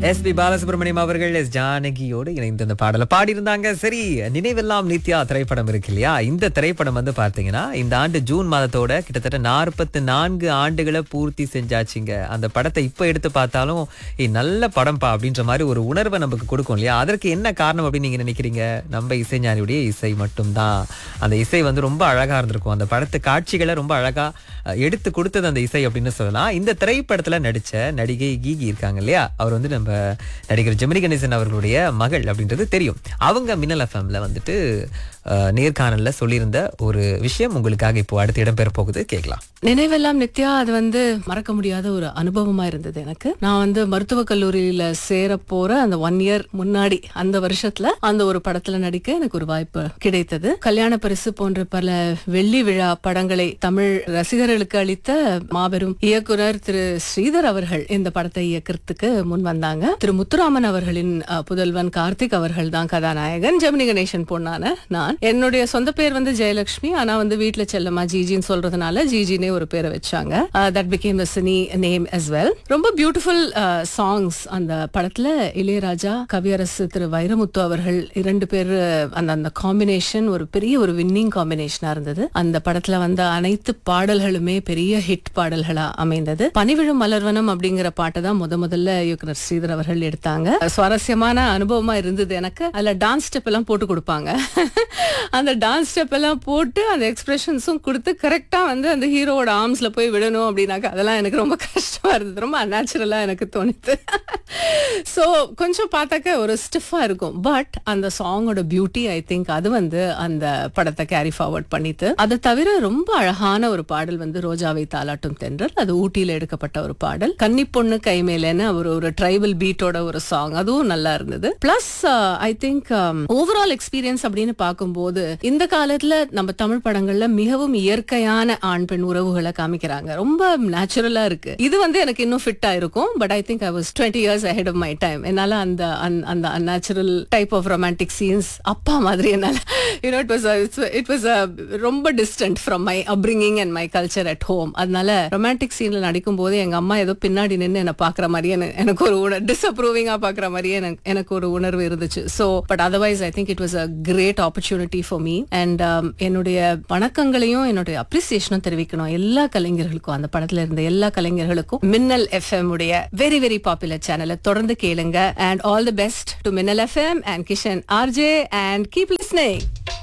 S B Balasubramaniam அவர்கள் S ஜானகியோடு இணைந்து இந்த பாடலை பாடியிருந்தாங்க சரி நினைவெல்லாம் நித்யா திரைப்படம் இருக்கு இல்லையா இந்த திரைப்படம் வந்து பார்த்தீங்கன்னா இந்த ஆண்டு ஜூன் மாதத்தோட கிட்டத்தட்ட நாற்பத்தி நான்கு ஆண்டுகளை பூர்த்தி செஞ்சாச்சுங்க அந்த படத்தை இப்போ எடுத்து பார்த்தாலும் "ஏய், நல்ல படம்பா அப்படின்ற மாதிரி ஒரு உணர்வை நமக்கு கொடுக்கும் இல்லையா அதற்கு என்ன காரணம் அப்படின்னு நீங்க நினைக்கிறீங்க நம்ம இசைஞானியுடைய இசை மட்டும்தான் அந்த இசை வந்து ரொம்ப அழகா இருந்திருக்கும் அந்த படத்து காட்சிகளை ரொம்ப அழகா அஹ், எடுத்து கொடுத்தது அந்த இசை அப்படின்னு சொல்லலாம் இந்த திரைப்படத்துல நடிச்ச நடிகை கீகி இருக்காங்க இல்லையா அவர் வந்து நம்ம நடிகர் ஜெமினி கணேசன் அவர்களுடைய மகள் அப்படின்றது தெரியும் அவங்க மின்னல் எஃப்எம்ல வந்துட்டு அஹ், நேர்காணல்ல சொல்லியிருந்த ஒரு விஷயம் உங்களுக்காக இப்போ அடுத்து இடம்பெற போகுது கேட்கலாம் நினைவெல்லாம் நித்யா அது வந்து மறக்க முடியாத ஒரு அனுபவமா இருந்தது எனக்கு நான் வந்து மருத்துவக் கல்லூரியில சேர போற அந்த ஒன் இயர் முன்னாடி அந்த வருஷத்துல அந்த ஒரு படத்துல நடிக்க எனக்கு ஒரு வாய்ப்பு கிடைத்தது கல்யாண பரிசு போன்ற பல வெள்ளி விழா படங்களை தமிழ் ரசிகர்களுக்கு அளித்த மாபெரும் இயக்குனர் திரு ஸ்ரீதர் அவர்கள் இந்த படத்தை இயக்கிறதுக்கு முன் வந்தாங்க திரு முத்துராமன் அவர்களின் அஹ், புதல்வன் கார்த்திக் அவர்கள் தான் கதாநாயகன் ஜெமினி கணேசன் பொண்ணான நான் என்னுடைய சொந்த பேர் வந்து ஜெயலட்சுமி ஆனா வந்து வீட்ல செல்லமா ஜிஜின்னு சொல்றதுனால ஜிஜினே ஒரு பேரை வச்சாங்க that became the cine name as well ரொம்ப பியூட்டிஃபுல் சாங்ஸ் அந்த படத்துல இளையராஜா கவியரசு திரு வைரமுத்து அவர்கள் இரண்டு பேர் அந்த அந்த காம்பினேஷன் ஒரு பெரிய ஒரு வின்னிங் காம்பினேஷனா இருந்தது அந்த படத்துல வந்த அனைத்து பாடல்களுமே பெரிய ஹிட் பாடல்களா அமைந்தது பனிவிழும் மலர்வனம் அப்படிங்கிற பாட்டை தான் முத முதல்ல இயக்குனர் ஸ்ரீதர் அவர்கள் எடுத்தாங்க சுவாரஸ்யமான அனுபவமா இருந்தது எனக்கு அதுல டான்ஸ் ஸ்டெப் எல்லாம் போட்டு கொடுப்பாங்க அந்த டான்ஸ் ஸ்டெப் எல்லாம் போட்டு அந்த எக்ஸ்பிரஷன்ஸும் கொடுத்து கரெக்டா வந்து அந்த ஹீரோவோட ஆர்ம்ஸ்ல போய் விடணும் அப்படின்னாக்க அதெல்லாம் எனக்கு ரொம்ப கஷ்டமா இருந்தது ரொம்ப அந்நேச்சுரலா எனக்கு தோணுது ஸோ கொஞ்சம் பார்த்தாக்க ஒரு ஸ்டிஃபா இருக்கும் பட் அந்த சாங்கோட பியூட்டி ஐ திங்க் அது வந்து அந்த படத்தை கேரி ஃபார்வர்ட் பண்ணித்து அதை தவிர ரொம்ப அழகான ஒரு பாடல் வந்து ரோஜாவை தாலாட்டும் தென்றல் அது ஊட்டியில எடுக்கப்பட்ட ஒரு பாடல் கன்னி பொண்ணு கைமேலன்னு ஒரு ஒரு ட்ரைபல் பீட்டோட ஒரு சாங் அதுவும் நல்லா இருந்தது plus I think overall experience அப்படின்னு பார்க்கும்போது இந்த காலத்துல நம்ம தமிழ் படங்கள்ல மிகவும் இயற்கையான ஆண் பெண் உறவுகளை காமிக்கிறாங்க ரொம்ப நேச்சுரலா இருக்கு இது வந்து எனக்கு இன்னும் ஃபிட்டா இருக்கும் but I think I was twenty years ahead of my time என்னால அந்த அந்த- அந்த unnatural type of romantic scenes அப்பா மாதிரி என்னால you know it was it was ரொம்ப distant from my upbringing and my culture at home அதனால ரொமான்டிக் சீன்ல நடிக்கும் போது எங்க அம்மா ஏதோ பின்னாடி நின்று என்ன பாக்குற மாதிரியே எனக்கு- எனக்கு ஒரு உணர் டிஸ்அப்ரூவிங்கா பாக்குற மாதிரியே எனக்கு எனக்கு ஒரு உணர்வு இருந்துச்சு so but otherwise I think it was a great opportunity for me and என்னுடைய வணக்கங்களையும் என்னுடைய அப்ரிசியேஷனும் தெரிவிக்கணும் எல்லா கலைஞர்களுக்கும் அந்த படத்துல இருந்த எல்லா கலைஞர்களுக்கும் மின்னல் எஃப்எம் உடைய வெரி வெரி பாப்புலர் சேனலை தொடர்ந்து கேளுங்க and all the best to Minnal FM and Kishan RJ and keep listening